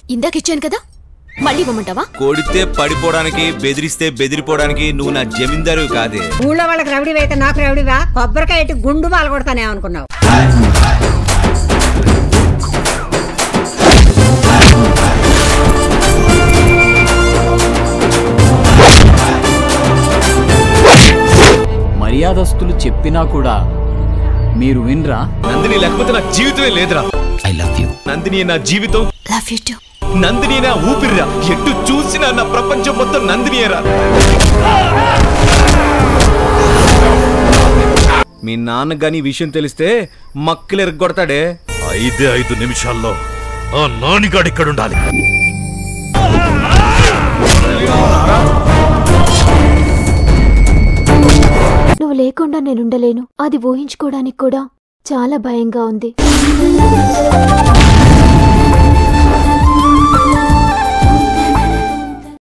ఇందాక ఇచ్చాను కదా మళ్ళీ ఇవ్వమంటావా కొడితే పడిపోవడానికి బెదిరిస్తే బెదిరిపోవడానికి నువ్వు నా జమీందారు కాదే ఊళ్ళో వాళ్ళకి రవిడి అయితే నాకు రవిడివా కొబ్బరికాయ ఎట్టి గుండు పాల్గొడతానే అనుకున్నావు మర్యాదస్తులు చెప్పినా కూడా మీరు వినరా నందిని లేకపోతే నా జీవితమే లేదురా ఐ లవ్ యూ నందిని నా జీవితం లవ్ యూ టూ నందిని నా ఊపిరిరా ఎటు చూసినా నా ప్రపంచం మొత్తం నందినియరా మీ నాన్న గాని ఈ విషయం తెలిస్తే మక్కలు ఎరగొడతాడే ఐదే ఐదు నిమిషాల్లో ఆ నానిగాడు ఇక్కడ ఉండాలి నువ్వు లేకుండా నేనుండలేను అది ఊహించుకోవడానికి కూడా చాలా భయంగా ఉంది